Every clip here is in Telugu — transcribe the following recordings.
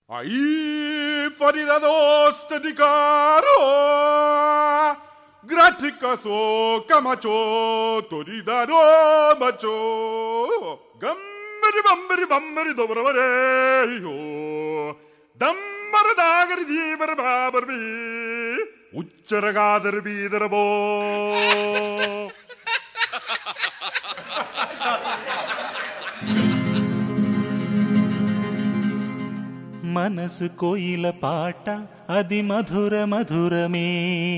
Ahí, faridados dedicaron, graticazo, camacho, toridaro, macho. Gambari, bambari, bambari, dobravareyo. దమ్మరదాగరి దీబర బాబర్బి ఉచ్చరగాదర బీదరబో మనసు కోయిల పాట అది మధుర మధురమే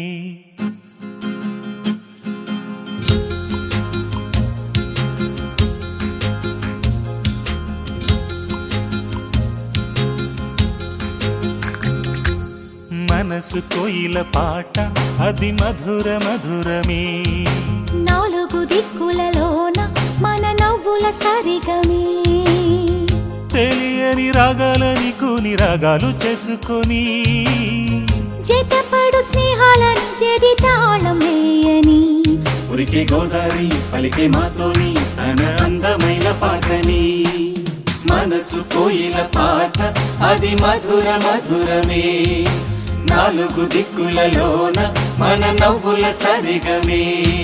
మనసు కోయిల పాట అది మధుర మధురమే నాలుగు దిక్కులలోన మన నవ్వుల సరిగమే తెలియని రాగాలని కూని రాగాలు చేసుకొని జతపడు స్నేహాలను చెది తాళం వేయని ఉరికి గోదారి పలికే మాతోని తన అందమైన పాటని మనసు కోయిల పాట అది మధుర మధురమే నాలుగు దిక్కులలోన మన నవ్వుల సరిగమే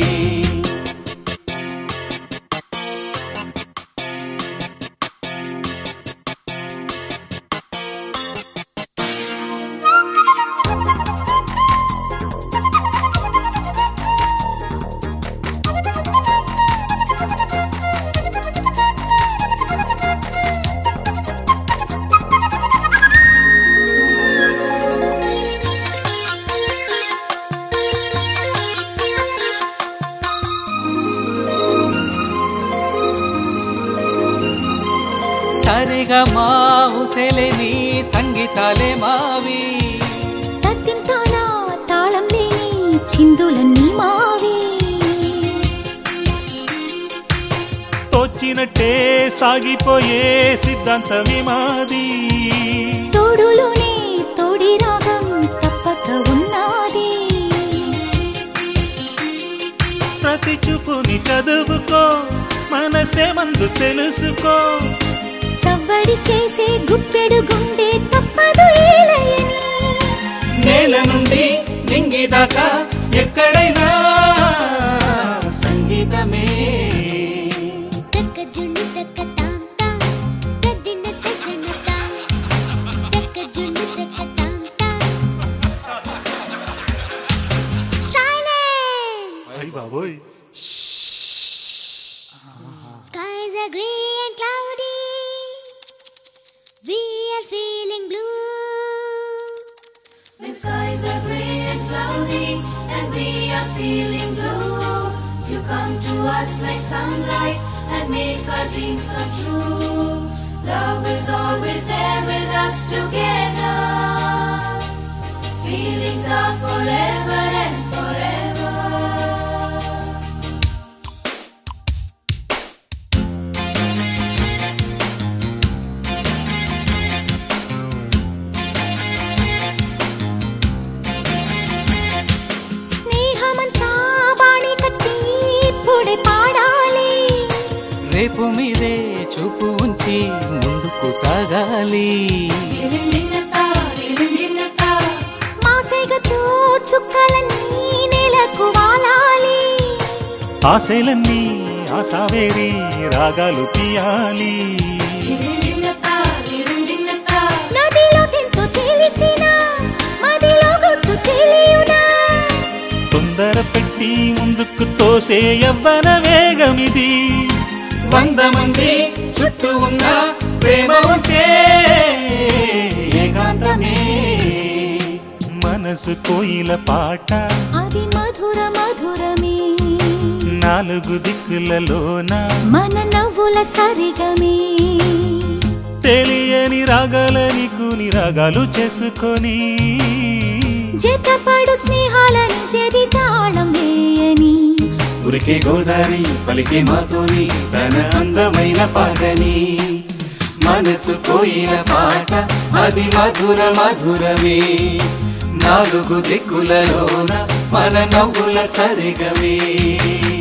సరిగా మా ఉసెలేని సంగీతాలే మావి తత్తింతానా తాళం లేని చిందులన్నీ మావి తోచినట్టే సాగిపోయే సిద్ధాంతమే మాది తోడులోనే తోడి రాగం తప్పక ఉన్నది ప్రతి చూపుని చదువుకో మనసే మందు తెలుసుకో సవ్వడి చేసే గుప్పెడు గుండె తప్పదు ఏలయని నేల నుండి నింగి దాకా ఎక్కడైనా సంగీతమే తక్క జున్ను తక్క తాం తాం తద్దిన తజ్జన తాం తక్క జున్ను తక్క తాం తాం సైలెన్స్ అయ్ బాబోయ్ skies are gray and cloudy we are feeling blue When skies are gray and cloudy and we are feeling blue, you come to us like sunlight and make our dreams come true. Love is always there with us together. Feelings are forever and forever. స్నేహమంతా బాణి కట్టి ఇప్పుడే పాడాలి రేపు మీదే చూపు ఉంచి ముందుకు సాగాలి మాసేగతో చుక్కలన్నీ నేలకు వాలాలి ఆశలన్నీ ఆశావేరి రాగాలు తీయాలి నదిలో తెంతో తెలిసిన మదిలో గుట్టు తెలియునా తొందర పెట్టి ముందుకు తోసే యవ్వన వేగమిది వంద మంది చుట్టూ ఉన్న ప్రేమ ఉంటే ఏకాంతమే మనసు కోయిల పాట అది మధుర మధురమే నాలుగు దిక్కులలోన మన నవ్వుల సరిగమే తెలియని రాగాలని కూని రాగాలు చేసుకొని జతపడు స్నేహాలను చెది తాళం వేయని ఉరికే గోదారి పలికే మాతోని తన అందమైన పాటని మనసు కోయిన పాట అది మధుర మధురమే నాలుగు దిక్కులలోన మన నవ్వుల సరిగమే